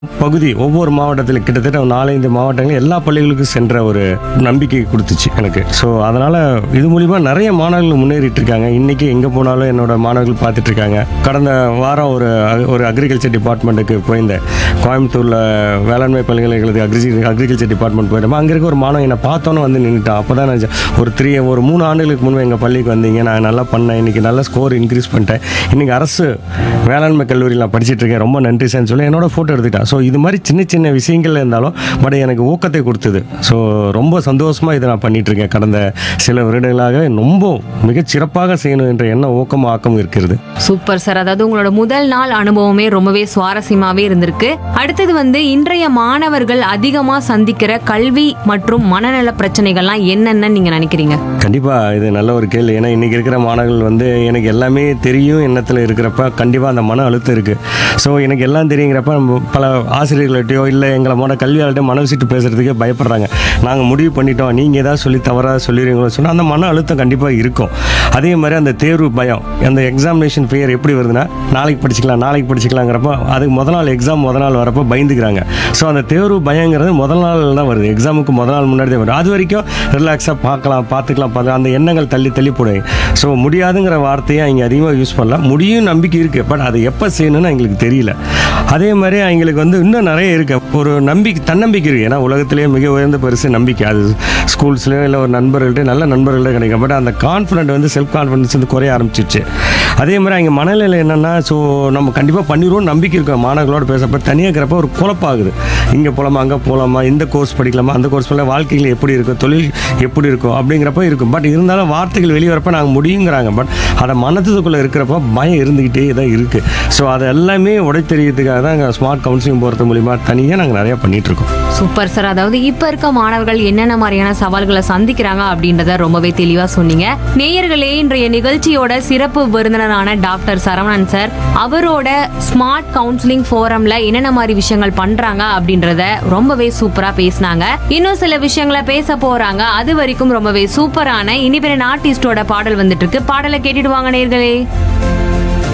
பகுதி ஒவ்வொரு மாவட்டத்தில் கிட்டத்தட்ட ஒரு நாலஞ்சு மாவட்டங்கள் எல்லா பள்ளிகளுக்கும் சென்ற ஒரு நம்பிக்கை கொடுத்துச்சு எனக்கு ஸோ அதனால இது மூலிமா நிறைய மாணவர்கள் முன்னேறிட்டு இருக்காங்க இன்னைக்கு எங்கே போனாலும் என்னோட மாணவர்கள் பார்த்துட்டு இருக்காங்க கடந்த வாரம் ஒரு ஒரு அக்ரிகல்ச்சர் டிபார்ட்மெண்ட்டுக்கு போயிருந்தேன் கோயம்புத்தூரில் வேளாண்மை பல்கலைக்கழகத்துக்கு அக்ரி அக்ரிகல்ச்சர் டிபார்ட்மெண்ட் போயிருந்தோம் அங்கே இருக்க ஒரு மாணவன் என்னை பார்த்தோன்னே வந்து நின்றுட்டான் அப்போ தான் நான் ஒரு த்ரீ ஒரு மூணு ஆண்டுகளுக்கு முன்பு எங்கள் பள்ளிக்கு வந்தீங்க நான் நல்லா பண்ணேன் இன்னைக்கு நல்ல ஸ்கோர் இன்க்ரீஸ் பண்ணிட்டேன் இன்னைக்கு அரசு வேளாண்மை கல்லூரியில் நான் படிச்சிட்டு இருக்கேன் ரொம்ப நன்றி சார்னு சொல்லி என்னோட ஃபோட்டோ எடுத்துக்கிட்டான் ஸோ இது மாதிரி சின்ன சின்ன விஷயங்கள் இருந்தாலும் பட் எனக்கு ஊக்கத்தை கொடுத்தது ஸோ ரொம்ப சந்தோஷமாக இதை நான் பண்ணிட்டு இருக்கேன் கடந்த சில வருடங்களாக ரொம்ப மிகச் சிறப்பாக செய்யணும் என்ற எண்ணம் ஊக்கம் ஆக்கம் இருக்கிறது சூப்பர் சார் அதாவது உங்களோட முதல் நாள் அனுபவமே ரொம்பவே சுவாரஸ்யமாவே இருந்திருக்கு அடுத்தது வந்து இன்றைய மாணவர்கள் அதிகமா சந்திக்கிற கல்வி மற்றும் மனநல பிரச்சனைகள்லாம் என்னென்னு நீங்க நினைக்கிறீங்க கண்டிப்பாக இது நல்ல ஒரு கேள்வி ஏன்னா இன்றைக்கி இருக்கிற மாணவர்கள் வந்து எனக்கு எல்லாமே தெரியும் எண்ணத்தில் இருக்கிறப்ப கண்டிப்பாக அந்த மன அழுத்தம் இருக்குது ஸோ எனக்கு எல்லாம் தெரியுங்கிறப்ப நம்ம பல ஆசிரியர்கள்ட்டையோ இல்லை எங்களை மோட கல்வியாளர்கிட்ட மன விசிட்டு பேசுகிறதுக்கே பயப்படுறாங்க நாங்கள் முடிவு பண்ணிட்டோம் நீங்கள் ஏதாவது சொல்லி தவறாக சொல்லிடுவீங்களோ சொன்னால் அந்த மன அழுத்தம் கண்டிப்பாக இருக்கும் அதே மாதிரி அந்த தேர்வு பயம் அந்த எக்ஸாமினேஷன் ஃபெயர் எப்படி வருதுன்னா நாளைக்கு படிச்சுக்கலாம் நாளைக்கு படிச்சுக்கலாங்கிறப்ப அதுக்கு முத நாள் எக்ஸாம் முத நாள் வரப்போ பயந்துக்கிறாங்க ஸோ அந்த தேர்வு பயங்கிறது முதல் நாள் தான் வருது எக்ஸாமுக்கு முத நாள் முன்னாடி தான் வருது அது வரைக்கும் ரிலாக்ஸாக பார்க்கலாம் பார்த்துக்கலாம் பார்த்து அந்த எண்ணங்கள் தள்ளி தள்ளி போடுங்க ஸோ முடியாதுங்கிற வார்த்தையை அவங்க அதிகமாக யூஸ் பண்ணலாம் முடியும் நம்பிக்கை இருக்குது பட் அதை எப்போ செய்யணும்னு எங்களுக்கு தெரியல அதே மாதிரி அவங்களுக்கு வந்து இன்னும் நிறைய இருக்கு ஒரு நம்பிக்கை தன்னம்பிக்கை இருக்குது ஏன்னா உலகத்திலேயே மிக உயர்ந்த பரிசு நம்பிக்கை அது ஸ்கூல்ஸ்லேயோ இல்லை ஒரு நண்பர்கள்ட்ட நல்ல நண்பர்கள்ட்ட கிடைக்கும் பட் அந்த கான்ஃபிடென்ட் வந்து செல்ஃப் கான்ஃபிடன்ஸ் வந்து குறைய ஆரம்பிச்சிருச்சு அதே மாதிரி அவங்க மனநிலை என்னென்னா ஸோ நம்ம கண்டிப்பாக பண்ணிடுவோம் நம்பிக்கை இருக்கும் மாணவர்களோட பேசப்போ தனியாக இருக்கிறப்ப ஒரு குழப்பாகுது இங்கே போகலாமா அங்கே போகலாமா இந்த கோர்ஸ் படிக்கலாமா அந்த கோர்ஸ் பண்ணல வாழ்க்கையில் எப்படி இருக்கும் தொழில் எப்படி இருக்கும் அப்படிங்கிறப்ப இருக்கும் பட் இருந்தாலும் வார்த்தைகள் வெளியே வரப்ப நாங்கள் முடியுங்கிறாங்க பட் அதை மனத்துக்குள்ளே இருக்கிறப்ப பயம் இருந்துக்கிட்டே தான் இருக்குது ஸோ அதை எல்லாமே உடைத்தெறியதுக்காக தான் நாங்கள் ஸ்மார்ட் கவுன்சிலிங் போகிறது மூலிமா தனியாக நாங்கள் நிறையா பண்ணிகிட்ருக்கோம் சூப்பர் சார் அதாவது இப்ப இருக்க மாணவர்கள் என்னென்ன மாதிரியான சவால்களை சந்திக்கிறாங்க அப்படின்றத ரொம்பவே தெளிவா சொன்னீங்க நேயர்களே இன்றைய நிகழ்ச்சியோட சிறப்பு விருந்தினரான டாக்டர் சரவணன் சார் அவரோட ஸ்மார்ட் கவுன்சிலிங் ஃபோரம்ல என்னென்ன மாதிரி விஷயங்கள் பண்றாங்க அப்படின்றத ரொம்பவே சூப்பரா பேசினாங்க இன்னும் சில விஷயங்களை பேச போறாங்க அது வரைக்கும் ரொம்பவே சூப்பரான இனிபெரன் ஆர்டிஸ்டோட பாடல் வந்துட்டு இருக்கு பாடலை கேட்டுட்டு வாங்க நேயர்களே